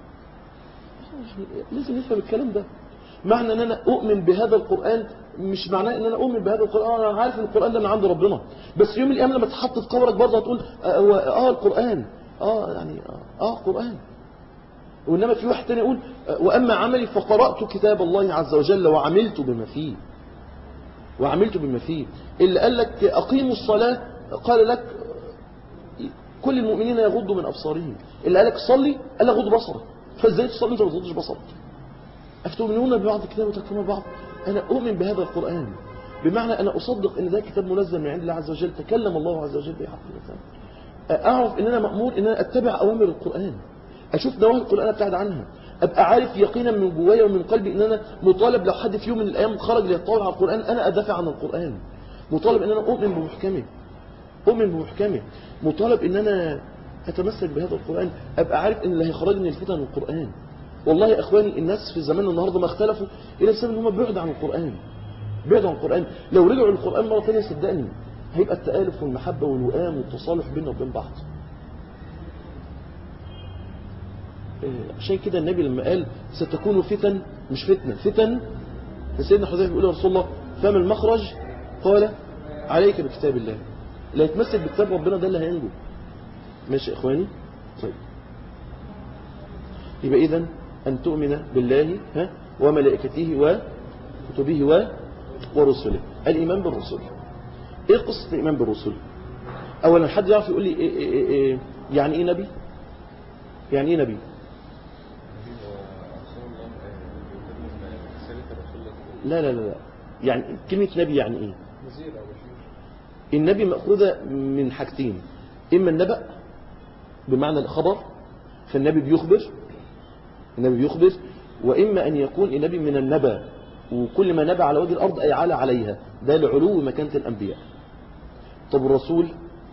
لازم نفهم الكلام ده معنى ان انا اؤمن بهذا القرآن مش معناه ان انا اؤمن بهذا القرآن انا عارف ان القرآن ده من عند ربنا بس يوم القيامة لما تحط في قبرك برضه هتقول اه, هو- آه القرآن اه يعني اه, آه قرآن وإنما في واحد تاني يقول آه، وأما عملي فقرأت كتاب الله عز وجل وعملت بما فيه وعملت بما فيه اللي قال لك أقيموا الصلاة قال لك كل المؤمنين يغضوا من أبصارهم اللي قال لك صلي قال لك غض بصرك فازاي تصلي انت ما تغضش بصرك أفتؤمنون ببعض الكتاب وتكفرون ببعض أنا أؤمن بهذا القرآن بمعنى أنا أصدق أن ده كتاب منزل من عند الله عز وجل تكلم الله عز وجل به حقيقة أعرف أن أنا مأمور أن أنا أتبع أوامر القرآن أشوف نواهي القرآن أبتعد عنها أبقى عارف يقينا من جوايا ومن قلبي أن أنا مطالب لو حد في يوم من الأيام خرج ليطلع على القرآن أنا أدافع عن القرآن مطالب أن أنا أؤمن بمحكمه أؤمن بمحكمه مطالب أن أنا أتمسك بهذا القرآن أبقى عارف أن اللي هيخرجني الفتن من القرآن والله يا إخواني الناس في زماننا النهاردة ما اختلفوا إلا بسبب أن هم بعد عن القرآن بعد عن القرآن لو رجعوا للقرآن مرة ثانية صدقني هيبقى التآلف والمحبة والوئام والتصالح بيننا وبين بعض إيه، عشان كده النبي لما قال ستكون فتن مش فتنة فتن سيدنا حذيفة بيقول يا رسول الله فما المخرج قال عليك بكتاب الله لا يتمسك بكتاب ربنا ده اللي هينجو ماشي يا اخواني طيب يبقى اذا ان تؤمن بالله ها وملائكته وكتبه و ورسله الايمان بالرسل ايه قصه الايمان بالرسل اولا حد يعرف يقول لي إيه إيه إيه إيه يعني ايه نبي يعني ايه نبي لا لا لا لا يعني كلمة نبي يعني ايه نذير أو بشير النبي مأخوذة من حاجتين إما النبأ بمعنى الخبر فالنبي بيخبر النبي بيخبر وإما أن يكون النبي من النبأ وكل ما نبأ على وجه الأرض أي على عليها ده لعلو مكانة الأنبياء طب الرسول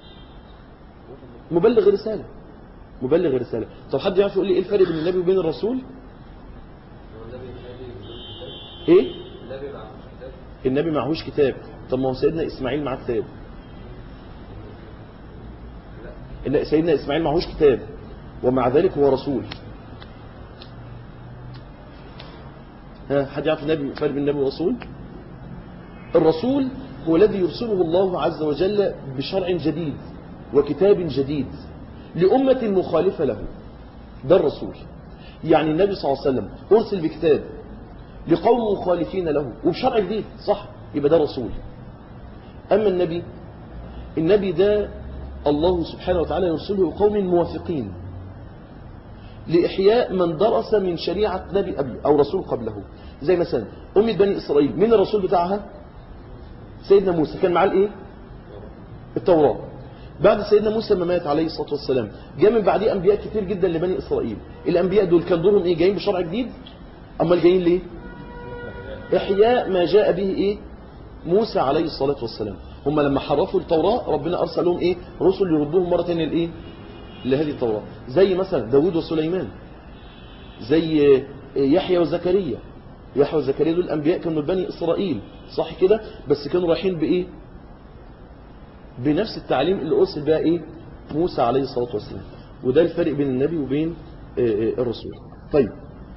مبلغ رسالة مبلغ رسالة طب حد يعرف يقول لي إيه الفرق بين النبي وبين الرسول هو النبي النبي بدون كتاب إيه النبي معهوش كتاب النبي معهوش كتاب طب ما هو سيدنا إسماعيل معاه كتاب لا إن سيدنا إسماعيل معهوش كتاب ومع ذلك هو رسول ها حد يعرف النبي فرق بين النبي والرسول الرسول هو الذي يرسله الله عز وجل بشرع جديد وكتاب جديد لأمة مخالفة له ده الرسول يعني النبي صلى الله عليه وسلم أرسل بكتاب لقوم مخالفين له وبشرع جديد صح يبقى ده رسول أما النبي النبي ده الله سبحانه وتعالى يرسله قوم موافقين لإحياء من درس من شريعة نبي قبله أو رسول قبله زي مثلا أمة بني إسرائيل مين الرسول بتاعها سيدنا موسى كان معاه الإيه التوراة بعد سيدنا موسى ما مات عليه الصلاة والسلام جاء من بعديه أنبياء كتير جدا لبني إسرائيل الأنبياء دول كان دورهم إيه جايين بشرع جديد أما جايين ليه إحياء ما جاء به إيه موسى عليه الصلاة والسلام هم لما حرفوا التوراة ربنا أرسل لهم إيه رسل يردوهم مرة تانية لإيه لهذه التوراة زي مثلا داود وسليمان زي يحيى وزكريا يحيى وزكريا دول الأنبياء كانوا بني إسرائيل صح كده بس كانوا رايحين بإيه بنفس التعليم اللي أرسل بها إيه موسى عليه الصلاة والسلام وده الفرق بين النبي وبين آه، آه، الرسول طيب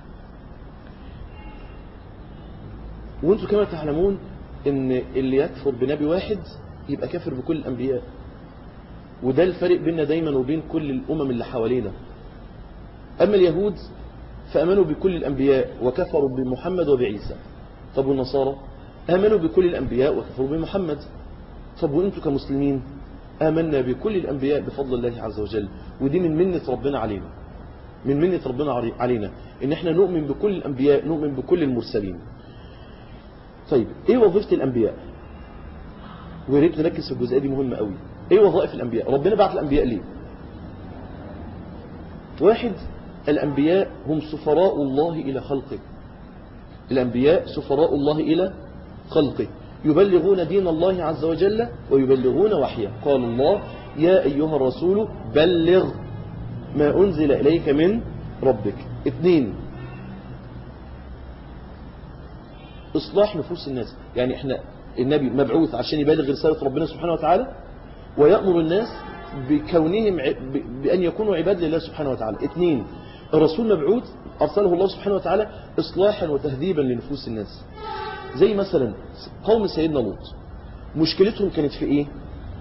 وانتم كما تعلمون ان اللي يكفر بنبي واحد يبقى كافر بكل الانبياء وده الفرق بيننا دايما وبين كل الامم اللي حوالينا اما اليهود فامنوا بكل الانبياء وكفروا بمحمد وبعيسى طب والنصارى امنوا بكل الانبياء وكفروا بمحمد طب وانتم كمسلمين آمنا بكل الأنبياء بفضل الله عز وجل ودي من منة ربنا علينا من منة ربنا علي- علينا إن احنا نؤمن بكل الأنبياء نؤمن بكل المرسلين طيب ايه وظيفة الأنبياء ويا ريت نركز في الجزئية دي مهمة قوي ايه وظائف الأنبياء ربنا بعت الأنبياء ليه واحد الأنبياء هم سفراء الله إلى خلقه الأنبياء سفراء الله إلى خلقه يبلغون دين الله عز وجل ويبلغون وحيه قال الله يا أيها الرسول بلغ ما أنزل إليك من ربك اثنين إصلاح نفوس الناس يعني احنا النبي مبعوث عشان يبلغ رسالة ربنا سبحانه وتعالى ويأمر الناس بكونهم ع- ب- بأن يكونوا عباد لله سبحانه وتعالى اثنين الرسول مبعوث أرسله الله سبحانه وتعالى إصلاحا وتهذيبا لنفوس الناس زي مثلا قوم سيدنا لوط مشكلتهم كانت في ايه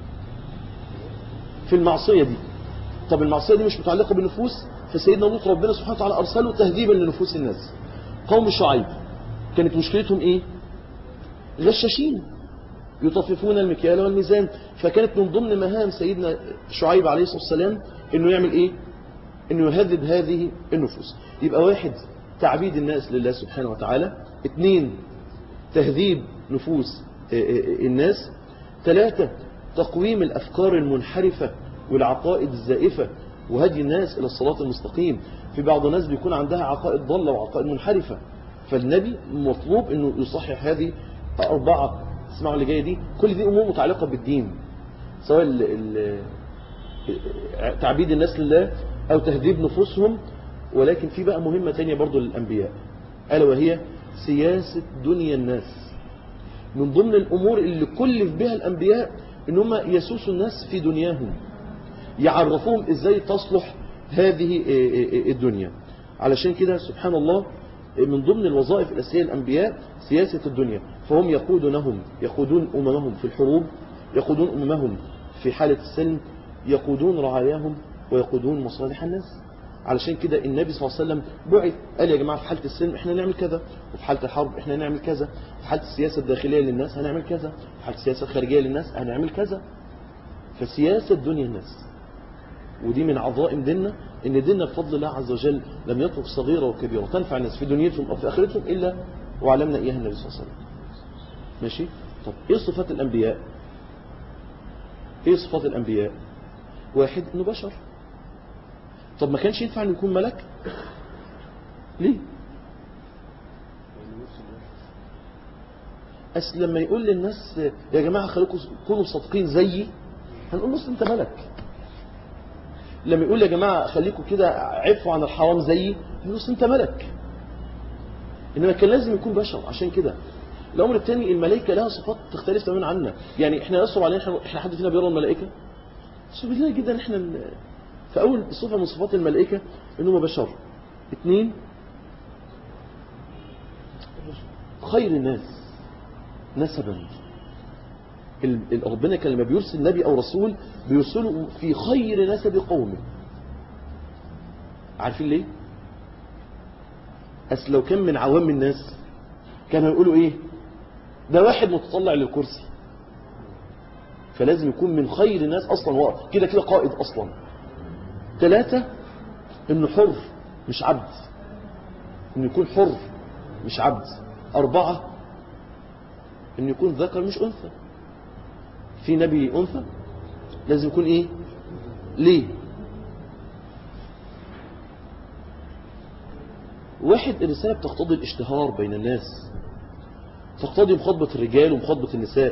في المعصية دي طب المعصية دي مش متعلقة بالنفوس فسيدنا لوط ربنا سبحانه وتعالى أرسله تهذيبا لنفوس الناس قوم شعيب كانت مشكلتهم ايه غشاشين يطففون المكيال والميزان فكانت من ضمن مهام سيدنا شعيب عليه الصلاة والسلام انه يعمل ايه انه يهذب هذه النفوس يبقى واحد تعبيد الناس لله سبحانه وتعالى اثنين تهذيب نفوس آه، آه، الناس ثلاثة تقويم الأفكار المنحرفة والعقائد الزائفة وهدي الناس إلى الصراط المستقيم في بعض الناس بيكون عندها عقائد ضالة وعقائد منحرفة فالنبي مطلوب أنه يصحح هذه أربعة اسمعوا اللي جاية دي كل دي أمور متعلقة بالدين سواء ال ال تعبيد الناس لله أو تهذيب نفوسهم ولكن في بقى مهمة تانية برضو للأنبياء ألا وهي سياسة دنيا الناس من ضمن الأمور اللي كلف بها الأنبياء إن هم يسوسوا الناس في دنياهم يعرفوهم إزاي تصلح هذه الدنيا علشان كده سبحان الله من ضمن الوظائف الأساسية الأنبياء سياسة الدنيا فهم يقودونهم يقودون أممهم في الحروب يقودون أممهم في حالة السلم يقودون رعاياهم ويقودون مصالح الناس علشان كده النبي صلى الله عليه وسلم بعث قال يا جماعة في حالة السلم احنا نعمل كذا وفي حالة الحرب احنا نعمل كذا في حالة السياسة الداخلية للناس هنعمل كذا في حالة السياسة الخارجية للناس هنعمل كذا فسياسة دنيا الناس ودي من عظائم ديننا ان ديننا بفضل الله عز وجل لم يترك صغيرة وكبيرة تنفع الناس في دنيتهم او في اخرتهم الا وعلمنا اياها النبي صلى الله عليه وسلم ماشي طب ايه صفات الانبياء ايه صفات الانبياء واحد انه بشر طب ما كانش ينفع انه يكون ملك ليه أصل لما يقول للناس يا جماعة خليكم كونوا صادقين زيي هنقول له انت ملك لما يقول يا جماعة خليكم كده عفوا عن الحرام زيي هنقول له انت ملك إنما كان لازم يكون بشر عشان كده الأمر الثاني الملائكة لها صفات تختلف تماما عنا يعني احنا يصعب علينا احنا, احنا حد فينا بيرى الملائكة صعب لنا جدا احنا ال- فأول صفة من صفات الملائكة إنهم بشر اثنين خير الناس نسبا ال- ال- ربنا كان لما بيرسل نبي أو رسول بيرسله في خير نسب قومه عارفين ليه أصل لو كان من عوام الناس كانوا يقولوا إيه ده واحد متطلع للكرسي فلازم يكون من خير الناس أصلا واقف كده كده قائد أصلا ثلاثة إنه حر مش عبد إنه يكون حر مش عبد أربعة إنه يكون ذكر مش أنثى في نبي أنثى لازم يكون إيه ليه واحد الرسالة بتقتضي الاشتهار بين الناس تقتضي مخاطبة الرجال ومخاطبة النساء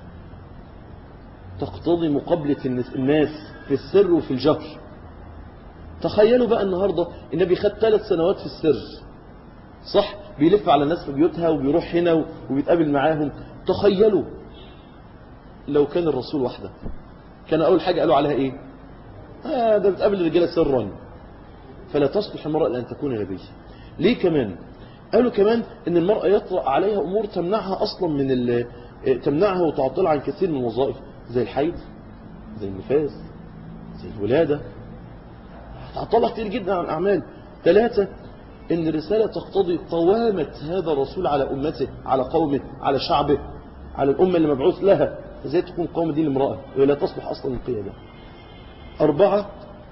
تقتضي مقابلة النس- الناس في السر وفي الجهر تخيلوا بقى النهاردة النبي خد ثلاث سنوات في السر صح بيلف على الناس في بيوتها وبيروح هنا وبيتقابل معاهم تخيلوا لو كان الرسول وحده كان أول حاجة قالوا عليها إيه آه ده بتقابل الرجالة سرا فلا تصلح المرأة لأن تكون نبي ليه كمان قالوا كمان ان المرأة يطرأ عليها امور تمنعها اصلا من ال- تمنعها وتعطلها عن كثير من الوظائف زي الحيض زي النفاس زي الولادة تعطلها كتير جدا عن اعمال ثلاثة ان الرسالة تقتضي قوامة هذا الرسول على امته على قومه على شعبه على الامة اللي مبعوث لها ازاي تكون قوم دي لامرأة وهي لا تصلح أصلا للقيادة أربعة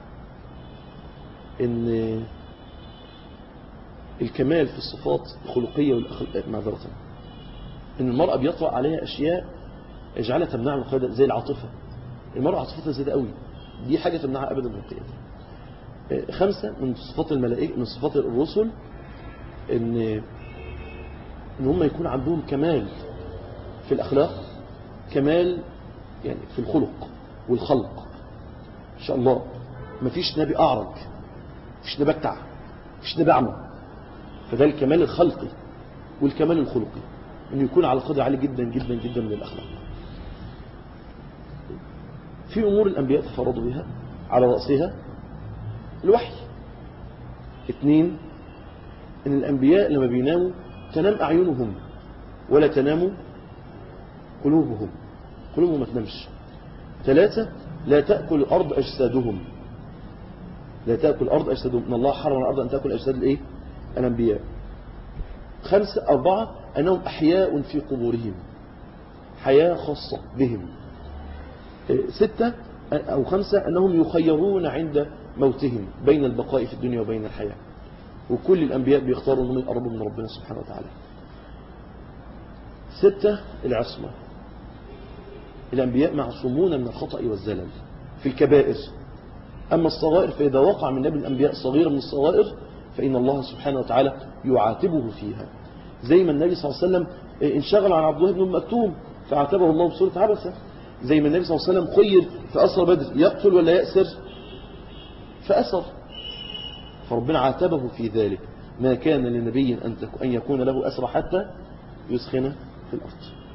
إن الكمال في الصفات الخلقية والأخلاق معذرة إن المرأة بيطرأ عليها أشياء يجعلها تمنع من القيادة زي العاطفة المرأة عاطفتها زيادة قوي دي حاجة تمنعها أبدا من القيادة آه، خمسة من صفات الملائكة من صفات الرسل إن إن هم يكون عندهم كمال في الأخلاق كمال يعني في الخلق والخلق إن شاء الله مفيش نبي أعرج مفيش نبي أكتع مفيش نبي أعمى فده الكمال الخلقي والكمال الخلقي انه يكون على قدر عالي جدا جدا جدا من الاخلاق في امور الانبياء تفرضوا بها على راسها الوحي اثنين ان الانبياء لما بيناموا تنام اعينهم ولا تنام قلوبهم قلوبهم ما تنامش ثلاثة لا تأكل الأرض أجسادهم لا تأكل الأرض أجسادهم إن الله حرم الأرض أن تأكل أجساد الإيه؟ الأنبياء خمسة أربعة أنهم أحياء في قبورهم حياة خاصة بهم إيه، ستة أو خمسة أنهم يخيرون عند موتهم بين البقاء في الدنيا وبين الحياة وكل الأنبياء بيختاروا أنهم يقربوا من ربنا سبحانه وتعالى ستة العصمة الأنبياء معصومون من الخطأ والزلل في الكبائر أما الصغائر فإذا وقع من نبي الأنبياء صغيرة من الصغائر فإن الله سبحانه وتعالى يعاتبه فيها زي ما النبي صلى الله عليه وسلم انشغل عن عبد الله بن أم مكتوم فعاتبه الله بسورة عبسة زي ما النبي صلى الله عليه وسلم خير في أسر بدر يقتل ولا يأسر فأسر فربنا عاتبه في ذلك ما كان لنبي أن تك- أن يكون له أسرى حتى يسخن في الأرض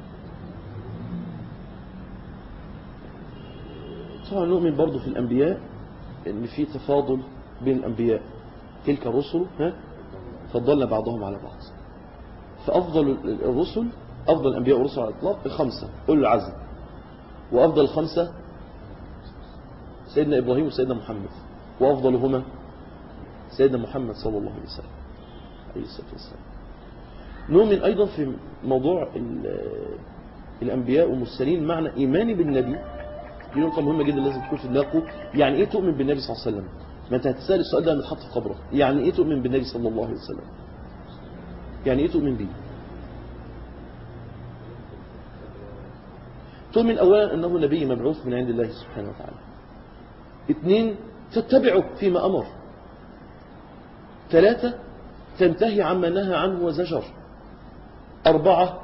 طبعا نؤمن برضو في الأنبياء أن في تفاضل بين الأنبياء تلك الرسل ها فضلنا بعضهم على بعض فأفضل الرسل أفضل الأنبياء والرسل على الإطلاق الخمسة أولو العزم وأفضل الخمسة سيدنا إبراهيم وسيدنا محمد وأفضلهما سيدنا محمد صلى الله عليه وسلم عليه الصلاة والسلام نؤمن أيضا في موضوع ال- الأنبياء والمرسلين معنى إيماني بالنبي دي نقطة مهمة جدا لازم تكون في دماغكم يعني إيه تؤمن بالنبي صلى الله عليه وسلم ما أنت هتسأل السؤال ده لما تحط في قبرك يعني إيه تؤمن بالنبي صلى الله عليه وسلم يعني إيه تؤمن بيه تؤمن أولا أنه نبي مبعوث من عند الله سبحانه وتعالى اثنين تتبعه فيما أمر ثلاثة تنتهي عما نهى عنه وزجر أربعة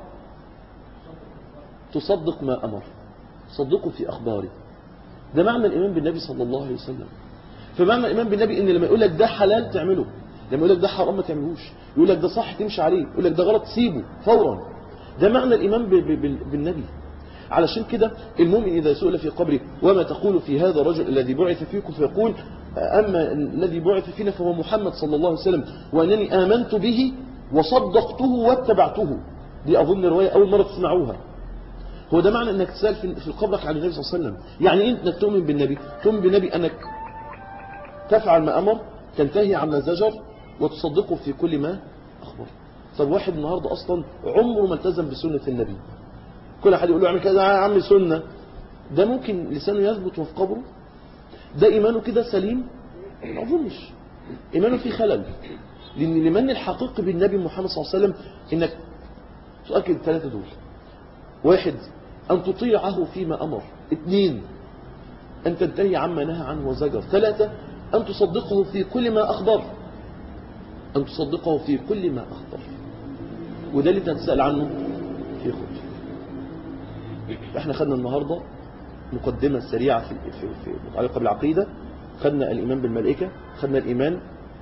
تصدق ما أمر صدقه في أخباره ده معنى الإيمان بالنبي صلى الله عليه وسلم فمعنى الإيمان بالنبي إن لما يقول لك ده حلال تعمله لما يقول لك ده حرام ما تعملوش يقول لك ده صح تمشي عليه يقول لك ده غلط سيبه فورا ده معنى الإيمان ب- ب- بال- بالنبي علشان كده المؤمن إذا سئل في قبره وما تقول في هذا الرجل الذي بعث فيكم فيقول أما الذي بعث فينا فهو محمد صلى الله عليه وسلم وأنني آمنت به وصدقته واتبعته دي أظن رواية أول مرة تسمعوها هو ده معنى أنك تسأل في في قبرك عن النبي صلى الله عليه وسلم يعني إيه أنك تؤمن بالنبي تؤمن بالنبي أنك تفعل ما أمر تنتهي عما زجر وتصدقه في كل ما أخبر طب واحد النهاردة أصلا عمره ما التزم بسنة النبي كل حد يقول له اعمل كذا يا عم سنة ده ممكن لسانه يثبت وفي قبره ده إيمانه كده سليم ما أظنش إيمانه فيه خلل لأن الإيمان الحقيقي بالنبي محمد صلى الله عليه وسلم إنك تؤكد الثلاثة دول واحد أن تطيعه فيما أمر اثنين أن تنتهي عما نهى عنه وزجر ثلاثة أن تصدقه في كل ما أخبر أن تصدقه في كل ما أخبر وده اللي تتسأل عنه في خطبه احنا خدنا النهاردة مقدمة سريعة في في في متعلقة بالعقيدة خدنا الإيمان بالملائكة خدنا الإيمان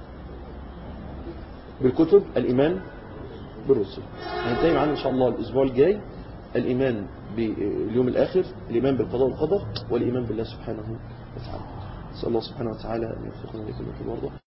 بالكتب الإيمان بالرسل هننتهي معانا إن شاء الله الأسبوع الجاي الإيمان باليوم الآخر الإيمان بالقضاء والقدر والإيمان بالله سبحانه وتعالى نسأل الله سبحانه وتعالى أن يوفقنا لكل خير ويرضى